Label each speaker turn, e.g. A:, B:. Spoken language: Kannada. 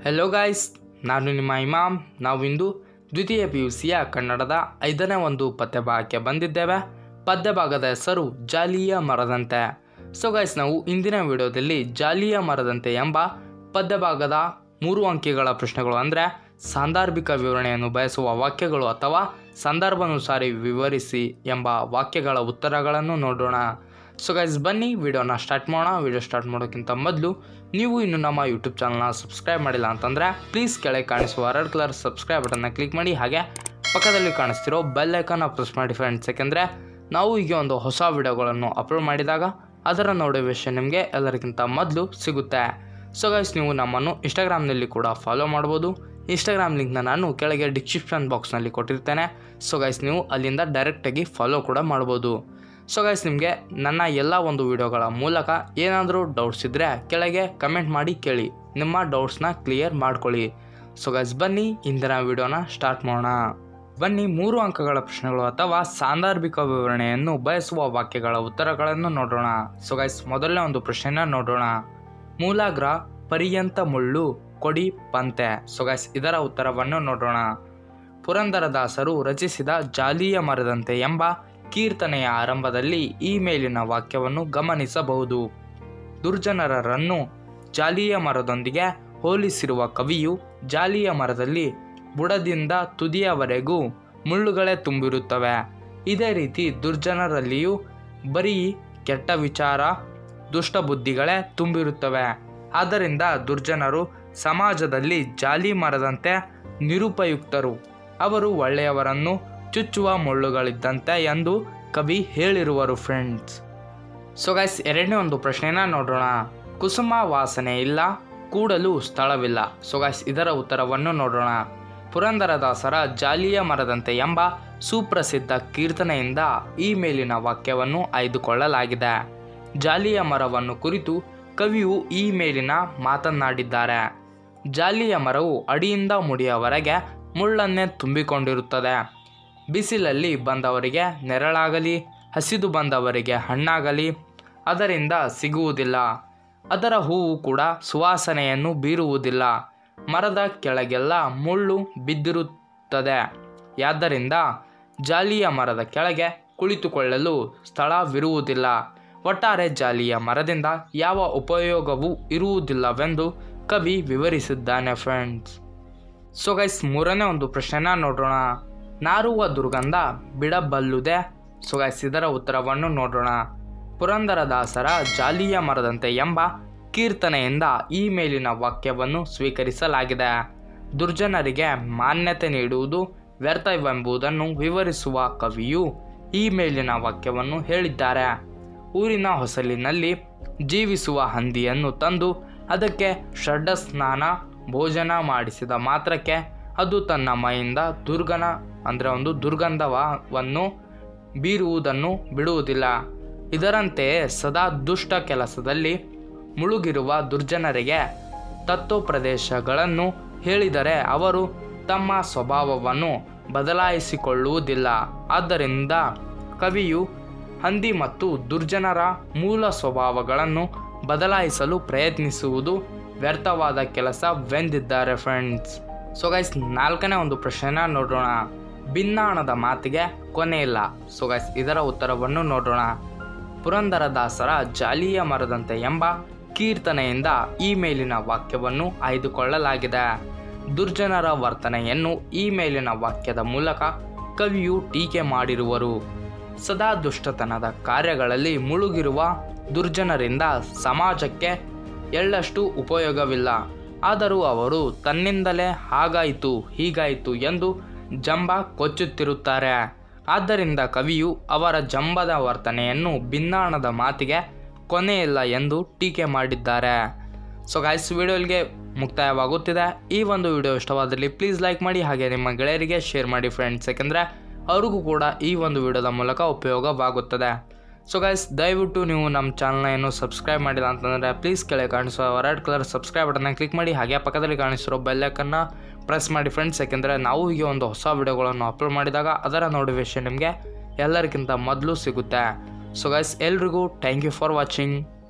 A: ಹೆಲೋ ಗಾಯ್ಸ್ ನಾನು ನಿಮ್ಮ ಇಮಾಮ್ ನಾವಿಂದು ದ್ವಿತೀಯ ಪಿ ಯು ಸಿಯ ಕನ್ನಡದ ಐದನೇ ಒಂದು ಪದ್ಯಭಾಗಕ್ಕೆ ಬಂದಿದ್ದೇವೆ ಪದ್ಯಭಾಗದ ಹೆಸರು ಜಾಲಿಯ ಮರದಂತೆ ಸೊ ಗೈಸ್ ನಾವು ಇಂದಿನ ವಿಡಿಯೋದಲ್ಲಿ ಜಾಲಿಯ ಮರದಂತೆ ಎಂಬ ಪದ್ಯಭಾಗದ ಮೂರು ಅಂಕಿಗಳ ಪ್ರಶ್ನೆಗಳು ಅಂದರೆ ಸಾಂದರ್ಭಿಕ ವಿವರಣೆಯನ್ನು ಬಯಸುವ ವಾಕ್ಯಗಳು ಅಥವಾ ಸಂದರ್ಭಾನುಸಾರಿ ವಿವರಿಸಿ ಎಂಬ ವಾಕ್ಯಗಳ ಉತ್ತರಗಳನ್ನು ನೋಡೋಣ ಸೊ ಗೈಸ್ ಬನ್ನಿ ವಿಡಿಯೋನ ಸ್ಟಾರ್ಟ್ ಮಾಡೋಣ ವಿಡಿಯೋ ಸ್ಟಾರ್ಟ್ ಮಾಡೋಕ್ಕಿಂತ ಮೊದಲು ನೀವು ಇನ್ನು ನಮ್ಮ ಯೂಟ್ಯೂಬ್ ಚಾನಲ್ನ ಸಬ್ಸ್ಕ್ರೈಬ್ ಮಾಡಿಲ್ಲ ಅಂತಂದರೆ ಪ್ಲೀಸ್ ಕೆಳಗೆ ಕಾಣಿಸುವ ರೆಡ್ ಕಲರ್ ಸಬ್ಸ್ಕ್ರೈಬ್ ಬಟನ್ನ ಕ್ಲಿಕ್ ಮಾಡಿ ಹಾಗೆ ಪಕ್ಕದಲ್ಲಿ ಕಾಣಿಸ್ತಿರೋ ಬೆಲ್ ಐಕನ್ನ ಪ್ರೆಸ್ ಮಾಡಿ ಫ್ರೆಂಡ್ಸ್ ಯಾಕೆಂದರೆ ನಾವು ಈಗ ಒಂದು ಹೊಸ ವಿಡಿಯೋಗಳನ್ನು ಅಪ್ಲೋಡ್ ಮಾಡಿದಾಗ ಅದರ ನೋಟಿಫಿಕೇಶನ್ ನಿಮಗೆ ಎಲ್ಲರಿಗಿಂತ ಮೊದಲು ಸಿಗುತ್ತೆ ಸೊ ಗೈಸ್ ನೀವು ನಮ್ಮನ್ನು ಇನ್ಸ್ಟಾಗ್ರಾಮ್ನಲ್ಲಿ ಕೂಡ ಫಾಲೋ ಮಾಡ್ಬೋದು ಇನ್ಸ್ಟಾಗ್ರಾಮ್ ಲಿಂಕ್ನ ನಾನು ಕೆಳಗೆ ಡಿಸ್ಕ್ರಿಪ್ಷನ್ ಬಾಕ್ಸ್ನಲ್ಲಿ ಕೊಟ್ಟಿರ್ತೇನೆ ಸೊ ಗೈಸ್ ನೀವು ಅಲ್ಲಿಂದ ಡೈರೆಕ್ಟಾಗಿ ಫಾಲೋ ಕೂಡ ಮಾಡ್ಬೋದು ಸೊ ಗೈಸ್ ನಿಮಗೆ ನನ್ನ ಎಲ್ಲ ಒಂದು ವಿಡಿಯೋಗಳ ಮೂಲಕ ಏನಾದರೂ ಡೌಟ್ಸ್ ಇದ್ದರೆ ಕೆಳಗೆ ಕಮೆಂಟ್ ಮಾಡಿ ಕೇಳಿ ನಿಮ್ಮ ಡೌಟ್ಸ್ನ ಕ್ಲಿಯರ್ ಮಾಡ್ಕೊಳ್ಳಿ ಸೊ ಗೈಸ್ ಬನ್ನಿ ಇಂದಿನ ವಿಡಿಯೋನ ಸ್ಟಾರ್ಟ್ ಮಾಡೋಣ ಬನ್ನಿ ಮೂರು ಅಂಕಗಳ ಪ್ರಶ್ನೆಗಳು ಅಥವಾ ಸಾಂದರ್ಭಿಕ ವಿವರಣೆಯನ್ನು ಬಯಸುವ ವಾಕ್ಯಗಳ ಉತ್ತರಗಳನ್ನು ನೋಡೋಣ ಸೊ ಗೈಸ್ ಮೊದಲನೇ ಒಂದು ಪ್ರಶ್ನೆನ ನೋಡೋಣ ಮೂಲಾಗ್ರ ಪರ್ಯಂತ ಮುಳ್ಳು ಕೊಡಿ ಪಂತೆ ಸೊ ಗೈಸ್ ಇದರ ಉತ್ತರವನ್ನು ನೋಡೋಣ ಪುರಂದರದಾಸರು ರಚಿಸಿದ ಜಾಲಿಯ ಮರದಂತೆ ಎಂಬ ಕೀರ್ತನೆಯ ಆರಂಭದಲ್ಲಿ ಈ ಮೇಲಿನ ವಾಕ್ಯವನ್ನು ಗಮನಿಸಬಹುದು ದುರ್ಜನರನ್ನು ಜಾಲಿಯ ಮರದೊಂದಿಗೆ ಹೋಲಿಸಿರುವ ಕವಿಯು ಜಾಲಿಯ ಮರದಲ್ಲಿ ಬುಡದಿಂದ ತುದಿಯವರೆಗೂ ಮುಳ್ಳುಗಳೇ ತುಂಬಿರುತ್ತವೆ ಇದೇ ರೀತಿ ದುರ್ಜನರಲ್ಲಿಯೂ ಬರೀ ಕೆಟ್ಟ ವಿಚಾರ ದುಷ್ಟ ಬುದ್ಧಿಗಳೇ ತುಂಬಿರುತ್ತವೆ ಆದ್ದರಿಂದ ದುರ್ಜನರು ಸಮಾಜದಲ್ಲಿ ಜಾಲಿ ಮರದಂತೆ ನಿರುಪಯುಕ್ತರು ಅವರು ಒಳ್ಳೆಯವರನ್ನು ಚುಚ್ಚುವ ಮುಳ್ಳುಗಳಿದ್ದಂತೆ ಎಂದು ಕವಿ ಹೇಳಿರುವರು ಫ್ರೆಂಡ್ಸ್ ಸೊ ಗೈಸ್ ಎರಡನೇ ಒಂದು ಪ್ರಶ್ನೆನ ನೋಡೋಣ ಕುಸುಮ ವಾಸನೆ ಇಲ್ಲ ಕೂಡಲು ಸ್ಥಳವಿಲ್ಲ ಸೊ ಗೈಸ್ ಇದರ ಉತ್ತರವನ್ನು ನೋಡೋಣ ಪುರಂದರದಾಸರ ಜಾಲಿಯ ಮರದಂತೆ ಎಂಬ ಸುಪ್ರಸಿದ್ಧ ಕೀರ್ತನೆಯಿಂದ ಈ ಮೇಲಿನ ವಾಕ್ಯವನ್ನು ಆಯ್ದುಕೊಳ್ಳಲಾಗಿದೆ ಜಾಲಿಯ ಮರವನ್ನು ಕುರಿತು ಕವಿಯು ಈ ಮೇಲಿನ ಮಾತನಾಡಿದ್ದಾರೆ ಜಾಲಿಯ ಮರವು ಅಡಿಯಿಂದ ಮುಡಿಯವರೆಗೆ ಮುಳ್ಳನ್ನೇ ತುಂಬಿಕೊಂಡಿರುತ್ತದೆ ಬಿಸಿಲಲ್ಲಿ ಬಂದವರಿಗೆ ನೆರಳಾಗಲಿ ಹಸಿದು ಬಂದವರಿಗೆ ಹಣ್ಣಾಗಲಿ ಅದರಿಂದ ಸಿಗುವುದಿಲ್ಲ ಅದರ ಹೂವು ಕೂಡ ಸುವಾಸನೆಯನ್ನು ಬೀರುವುದಿಲ್ಲ ಮರದ ಕೆಳಗೆಲ್ಲ ಮುಳ್ಳು ಬಿದ್ದಿರುತ್ತದೆ ಯಾದ್ದರಿಂದ ಜಾಲಿಯ ಮರದ ಕೆಳಗೆ ಕುಳಿತುಕೊಳ್ಳಲು ಸ್ಥಳವಿರುವುದಿಲ್ಲ ಒಟ್ಟಾರೆ ಜಾಲಿಯ ಮರದಿಂದ ಯಾವ ಉಪಯೋಗವೂ ಇರುವುದಿಲ್ಲವೆಂದು ಕವಿ ವಿವರಿಸಿದ್ದಾನೆ ಫ್ರೆಂಡ್ಸ್ ಸೊ ಗೈಸ್ ಮೂರನೇ ಒಂದು ಪ್ರಶ್ನೆನ ನೋಡೋಣ ನಾರುವ ದುರ್ಗಂಧ ಬಿಡಬಲ್ಲುದೆ ಸೊ ಗೈಸ್ ಇದರ ಉತ್ತರವನ್ನು ನೋಡೋಣ ಪುರಂದರದಾಸರ ಜಾಲಿಯ ಮರದಂತೆ ಎಂಬ ಕೀರ್ತನೆಯಿಂದ ಈ ಮೇಲಿನ ವಾಕ್ಯವನ್ನು ಸ್ವೀಕರಿಸಲಾಗಿದೆ ದುರ್ಜನರಿಗೆ ಮಾನ್ಯತೆ ನೀಡುವುದು ವ್ಯರ್ಥವೆಂಬುದನ್ನು ವಿವರಿಸುವ ಕವಿಯು ಈ ಮೇಲಿನ ವಾಕ್ಯವನ್ನು ಹೇಳಿದ್ದಾರೆ ಊರಿನ ಹೊಸಲಿನಲ್ಲಿ ಜೀವಿಸುವ ಹಂದಿಯನ್ನು ತಂದು ಅದಕ್ಕೆ ಷಡ್ಡ ಸ್ನಾನ ಭೋಜನ ಮಾಡಿಸಿದ ಮಾತ್ರಕ್ಕೆ ಅದು ತನ್ನ ಮೈಯಿಂದ ದುರ್ಗನ ಅಂದರೆ ಒಂದು ದುರ್ಗಂಧವನ್ನು ಬೀರುವುದನ್ನು ಬಿಡುವುದಿಲ್ಲ ಇದರಂತೆಯೇ ಸದಾ ದುಷ್ಟ ಕೆಲಸದಲ್ಲಿ ಮುಳುಗಿರುವ ದುರ್ಜನರಿಗೆ ತತ್ವೋಪದೇಶಗಳನ್ನು ಹೇಳಿದರೆ ಅವರು ತಮ್ಮ ಸ್ವಭಾವವನ್ನು ಬದಲಾಯಿಸಿಕೊಳ್ಳುವುದಿಲ್ಲ ಆದ್ದರಿಂದ ಕವಿಯು ಹಂದಿ ಮತ್ತು ದುರ್ಜನರ ಮೂಲ ಸ್ವಭಾವಗಳನ್ನು ಬದಲಾಯಿಸಲು ಪ್ರಯತ್ನಿಸುವುದು ವ್ಯರ್ಥವಾದ ಕೆಲಸವೆಂದಿದ್ದಾರೆ ಫ್ರೆಂಡ್ಸ್ ಸೊ ಗೈಸ್ ನಾಲ್ಕನೇ ಒಂದು ಪ್ರಶ್ನೆನ ನೋಡೋಣ ಭಿನ್ನಾಣದ ಮಾತಿಗೆ ಕೊನೆ ಇಲ್ಲ ಸೊ ಗೈಸ್ ಇದರ ಉತ್ತರವನ್ನು ನೋಡೋಣ ಪುರಂದರದಾಸರ ಜಾಲಿಯ ಮರದಂತೆ ಎಂಬ ಕೀರ್ತನೆಯಿಂದ ಈ ಮೇಲಿನ ವಾಕ್ಯವನ್ನು ಆಯ್ದುಕೊಳ್ಳಲಾಗಿದೆ ದುರ್ಜನರ ವರ್ತನೆಯನ್ನು ಈ ಮೇಲಿನ ವಾಕ್ಯದ ಮೂಲಕ ಕವಿಯು ಟೀಕೆ ಮಾಡಿರುವರು ಸದಾ ದುಷ್ಟತನದ ಕಾರ್ಯಗಳಲ್ಲಿ ಮುಳುಗಿರುವ ದುರ್ಜನರಿಂದ ಸಮಾಜಕ್ಕೆ ಎಳ್ಳಷ್ಟು ಉಪಯೋಗವಿಲ್ಲ ಆದರೂ ಅವರು ತನ್ನಿಂದಲೇ ಹಾಗಾಯಿತು ಹೀಗಾಯಿತು ಎಂದು ಜಂಬ ಕೊಚ್ಚುತ್ತಿರುತ್ತಾರೆ ಆದ್ದರಿಂದ ಕವಿಯು ಅವರ ಜಂಬದ ವರ್ತನೆಯನ್ನು ಭಿನ್ನಾಣದ ಮಾತಿಗೆ ಕೊನೆಯಿಲ್ಲ ಎಂದು ಟೀಕೆ ಮಾಡಿದ್ದಾರೆ ಸೊ ಗಾಯ್ಸ್ ವಿಡಿಯೋಗೆ ಮುಕ್ತಾಯವಾಗುತ್ತಿದೆ ಈ ಒಂದು ವಿಡಿಯೋ ಇಷ್ಟವಾದಲ್ಲಿ ಪ್ಲೀಸ್ ಲೈಕ್ ಮಾಡಿ ಹಾಗೆ ನಿಮ್ಮ ಗೆಳೆಯರಿಗೆ ಶೇರ್ ಮಾಡಿ ಫ್ರೆಂಡ್ಸ್ ಯಾಕೆಂದರೆ ಅವ್ರಿಗೂ ಕೂಡ ಈ ಒಂದು ವಿಡಿಯೋದ ಮೂಲಕ ಉಪಯೋಗವಾಗುತ್ತದೆ ಸೊ ಗೈಸ್ ದಯವಿಟ್ಟು ನೀವು ನಮ್ಮ ಚಾನಲ್ನ ಏನು ಸಬ್ಸ್ಕ್ರೈಬ್ ಮಾಡಿಲ್ಲ ಅಂತಂದರೆ ಪ್ಲೀಸ್ ಕೆಳಗೆ ಕಾಣಿಸೋ ರೆಡ್ ಕಲರ್ ಸಬ್ಸ್ಕ್ರೈಬ್ ಬಟನ್ನ ಕ್ಲಿಕ್ ಮಾಡಿ ಹಾಗೆ ಪಕ್ಕದಲ್ಲಿ ಕಾಣಿಸಿರೋ ಬೆಲ್ಲೈಕನ್ನು ಪ್ರೆಸ್ ಮಾಡಿ ಫ್ರೆಂಡ್ಸ್ ಯಾಕೆಂದರೆ ನಾವು ಹೀಗೆ ಒಂದು ಹೊಸ ವಿಡಿಯೋಗಳನ್ನು ಅಪ್ಲೋಡ್ ಮಾಡಿದಾಗ ಅದರ ನೋಟಿಫಿಕೇಶನ್ ನಿಮಗೆ ಎಲ್ಲರಿಗಿಂತ ಮೊದಲು ಸಿಗುತ್ತೆ ಸೊ ಗೈಸ್ ಎಲ್ರಿಗೂ ಥ್ಯಾಂಕ್ ಯು ಫಾರ್ ವಾಚಿಂಗ್